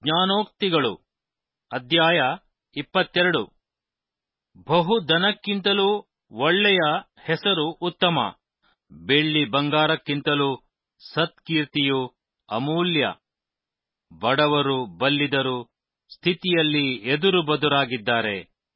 ಜ್ಞಾನೋಕ್ತಿಗಳು ಅಧ್ಯಾಯ ಇಪ್ಪತ್ತೆರಡು ಬಹುಧನಕ್ಕಿಂತಲೂ ಒಳ್ಳೆಯ ಹೆಸರು ಉತ್ತಮ ಬೆಳ್ಳಿ ಬಂಗಾರಕ್ಕಿಂತಲೂ ಸತ್ಕೀರ್ತಿಯು ಅಮೂಲ್ಯ ಬಡವರು ಬಲ್ಲಿದರು ಸ್ಥಿತಿಯಲ್ಲಿ ಎದುರು ಬದುರಾಗಿದ್ದಾರೆ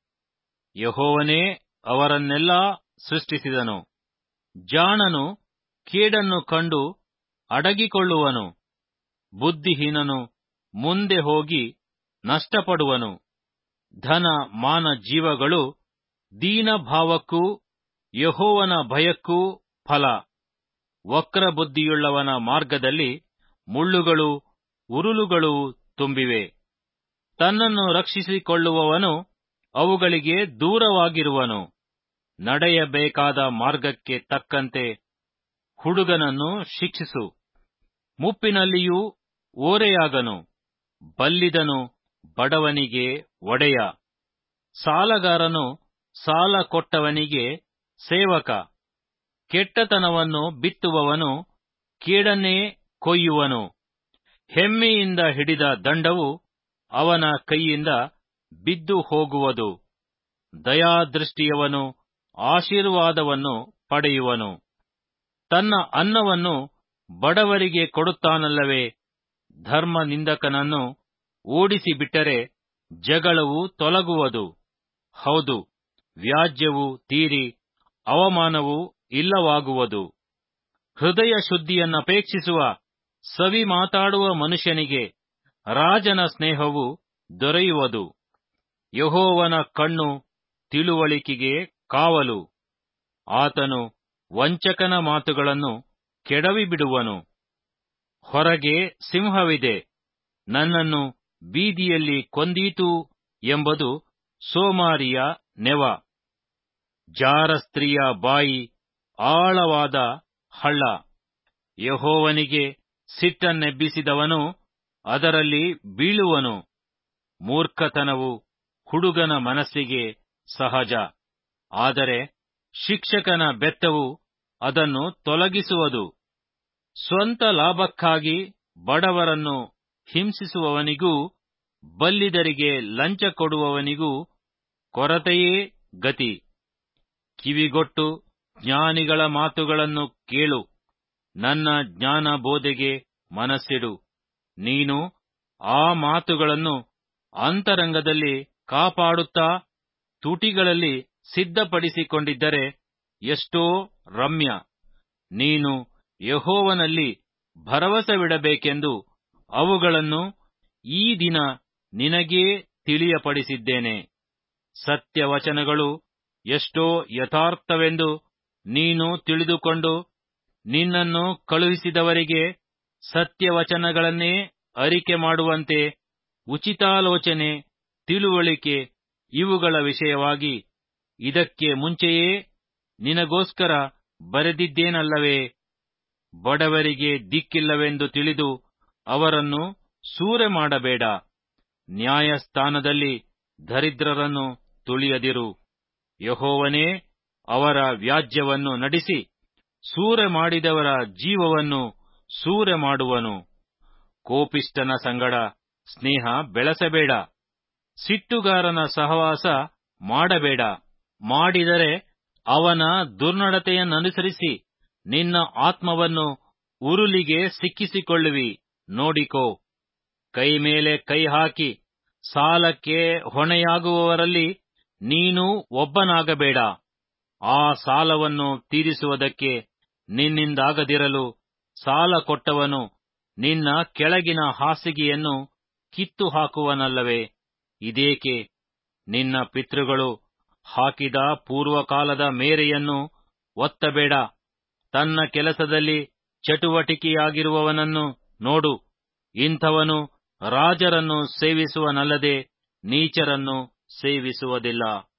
ಯಹೋವನೇ ಅವರನ್ನೆಲ್ಲಾ ಸೃಷ್ಟಿಸಿದನು ಜಾಣನು ಕೇಡನ್ನು ಕಂಡು ಅಡಗಿಕೊಳ್ಳುವನು ಬುದ್ಧಿಹೀನನು ಮುಂದೆ ಹೋಗಿ ನಷ್ಟಪಡುವನು ಧನ ಮಾನ ಜೀವಗಳು ದೀನಭಾವಕ್ಕೂ ಯಹೋವನ ಭಯಕ್ಕೂ ಫಲ ವಕ್ರಬುದ್ಧಿಯುಳ್ಳವನ ಮಾರ್ಗದಲ್ಲಿ ಮುಳ್ಳುಗಳು ಉರುಳುಗಳು ತುಂಬಿವೆ ತನ್ನನ್ನು ರಕ್ಷಿಸಿಕೊಳ್ಳುವವನು ಅವುಗಳಿಗೆ ದೂರವಾಗಿರುವನು ನಡೆಯಬೇಕಾದ ಮಾರ್ಗಕ್ಕೆ ತಕ್ಕಂತೆ ಹುಡುಗನನ್ನು ಶಿಕ್ಷಿಸು ಮುಪ್ಪಿನಲ್ಲಿಯೂ ಓರೆಯಾಗನು ಬಲ್ಲಿದನು ಬಡವನಿಗೆ ಒಡೆಯ ಸಾಲಗಾರನು ಸಾಲ ಕೊಟ್ಟವನಿಗೆ ಸೇವಕ ಕೆಟ್ಟತನವನ್ನು ಬಿತ್ತುವವನು ಕೇಡನ್ನೇ ಕೊಯ್ಯುವನು ಹೆಮ್ಮೆಯಿಂದ ಹಿಡಿದ ದಂಡವು ಅವನ ಕೈಯಿಂದ ಬಿದ್ದು ಹೋಗುವುದು ದಯಾದೃಷ್ಟಿಯವನು ಆಶೀರ್ವಾದವನ್ನು ಪಡೆಯುವನು ತನ್ನ ಅನ್ನವನ್ನು ಬಡವರಿಗೆ ಕೊಡುತ್ತಾನಲ್ಲವೇ ಧರ್ಮ ನಿಂದಕನನ್ನು ಓಡಿಸಿಬಿಟ್ಟರೆ ಜಗಳವು ತೊಲಗುವುದು ಹೌದು ವ್ಯಾಜ್ಯವು ತೀರಿ ಅವಮಾನವು ಇಲ್ಲವಾಗುವುದು ಹೃದಯ ಶುದ್ಧಿಯನ್ನಪೇಕ್ಷಿಸುವ ಸವಿ ಮಾತಾಡುವ ಮನುಷ್ಯನಿಗೆ ರಾಜನ ಸ್ನೇಹವು ದೊರೆಯುವುದು ಯಹೋವನ ಕಣ್ಣು ತಿಳುವಳಿಕೆಗೆ ಕಾವಲು ಆತನು ವಂಚಕನ ಮಾತುಗಳನ್ನು ಕೆಡವಿಬಿಡುವನು ಹೊರಗೆ ಸಿಂಹವಿದೆ ನನ್ನನ್ನು ಬೀದಿಯಲ್ಲಿ ಕೊಂದೀತು ಎಂಬುದು ಸೋಮಾರಿಯ ನೆವ ಜಾರ ಸ್ತ್ರೀಯ ಬಾಯಿ ಆಳವಾದ ಹಳ್ಳ ಯಹೋವನಿಗೆ ಸಿಟ್ಟನ್ನೆಬ್ಬಿಸಿದವನು ಅದರಲ್ಲಿ ಬೀಳುವನು ಮೂರ್ಖತನವು ಹುಡುಗನ ಮನಸ್ಸಿಗೆ ಸಹಜ ಆದರೆ ಶಿಕ್ಷಕನ ಬೆತ್ತವು ಅದನ್ನು ತೊಲಗಿಸುವುದು ಸ್ವಂತ ಲಾಭಕ್ಕಾಗಿ ಬಡವರನ್ನು ಹಿಂಸಿಸುವವನಿಗೂ ಬಲ್ಲಿದರಿಗೆ ಲಂಚ ಕೊಡುವವನಿಗೂ ಕೊರತೆಯೇ ಗತಿ ಕಿವಿಗೊಟ್ಟು ಜ್ಞಾನಿಗಳ ಮಾತುಗಳನ್ನು ಕೇಳು ನನ್ನ ಜ್ಞಾನ ಬೋಧೆಗೆ ಮನಸ್ಸಿಡು ನೀನು ಆ ಮಾತುಗಳನ್ನು ಅಂತರಂಗದಲ್ಲಿ ಕಾಪಾಡುತ್ತಾ ತುಟಿಗಳಲ್ಲಿ ಸಿದ್ಧಪಡಿಸಿಕೊಂಡಿದ್ದರೆ ಎಷ್ಟೋ ರಮ್ಯ ನೀನು ಯಹೋವನಲ್ಲಿ ಭರವಸವಿಡಬೇಕೆಂದು ಅವುಗಳನ್ನು ಈ ದಿನ ನಿನಗೇ ತಿಳಿಯಪಡಿಸಿದ್ದೇನೆ ಸತ್ಯವಚನಗಳು ಎಷ್ಟೋ ಯಥಾರ್ಥವೆಂದು ನೀನು ತಿಳಿದುಕೊಂಡು ನಿನ್ನನ್ನು ಕಳುಹಿಸಿದವರಿಗೆ ಸತ್ಯವಚನಗಳನ್ನೇ ಅರಿಕೆ ಮಾಡುವಂತೆ ಉಚಿತಾಲೋಚನೆ ತಿಳುವಳಿಕೆ ಇವುಗಳ ವಿಷಯವಾಗಿ ಇದಕ್ಕೆ ಮುಂಚೆಯೇ ನಿನಗೋಸ್ಕರ ಬರೆದಿದ್ದೇನಲ್ಲವೇ ಬಡವರಿಗೆ ದಿಕ್ಕಿಲ್ಲವೆಂದು ತಿಳಿದು ಅವರನ್ನು ಸೂರೆ ಮಾಡಬೇಡ ನ್ಯಾಯಸ್ಥಾನದಲ್ಲಿ ದರಿದ್ರರನ್ನು ತುಳಿಯದಿರು ಯಹೋವನೇ ಅವರ ವ್ಯಾಜ್ಯವನ್ನು ನಡೆಸಿ ಸೂರೆ ಮಾಡಿದವರ ಜೀವವನ್ನು ಸೂರೆ ಮಾಡುವನು ಕೋಪಿಷ್ಟನ ಸಂಗಡ ಸ್ನೇಹ ಬೆಳೆಸಬೇಡ ಸಿಟ್ಟುಗಾರನ ಸಹವಾಸ ಮಾಡಬೇಡ ಮಾಡಿದರೆ ಅವನ ದುರ್ನಡತೆಯನ್ನನುಸರಿಸಿ ನಿನ್ನ ಆತ್ಮವನ್ನು ಉರುಲಿಗೆ ಸಿಕ್ಕಿಸಿಕೊಳ್ಳುವಿ ನೋಡಿಕೋ ಕೈ ಮೇಲೆ ಕೈ ಹಾಕಿ ಸಾಲಕ್ಕೆ ಹೊಣೆಯಾಗುವವರಲ್ಲಿ ನೀನು ಒಬ್ಬನಾಗಬೇಡ ಆ ಸಾಲವನ್ನು ತೀರಿಸುವುದಕ್ಕೆ ನಿನ್ನಿಂದಾಗದಿರಲು ಸಾಲ ಕೊಟ್ಟವನು ನಿನ್ನ ಕೆಳಗಿನ ಹಾಸಿಗೆಯನ್ನು ಕಿತ್ತು ಹಾಕುವನಲ್ಲವೇ ಇದೇಕೆ ನಿನ್ನ ಪಿತೃಗಳು ಹಾಕಿದ ಪೂರ್ವಕಾಲದ ಮೇರೆಯನ್ನು ಒತ್ತಬೇಡ ತನ್ನ ಕೆಲಸದಲ್ಲಿ ಚಟುವಟಿಕೆಯಾಗಿರುವವನನ್ನು ನೋಡು ಇಂಥವನು ರಾಜರನ್ನು ಸೇವಿಸುವನಲ್ಲದೆ ನೀಚರನ್ನು ಸೇವಿಸುವುದಿಲ್ಲ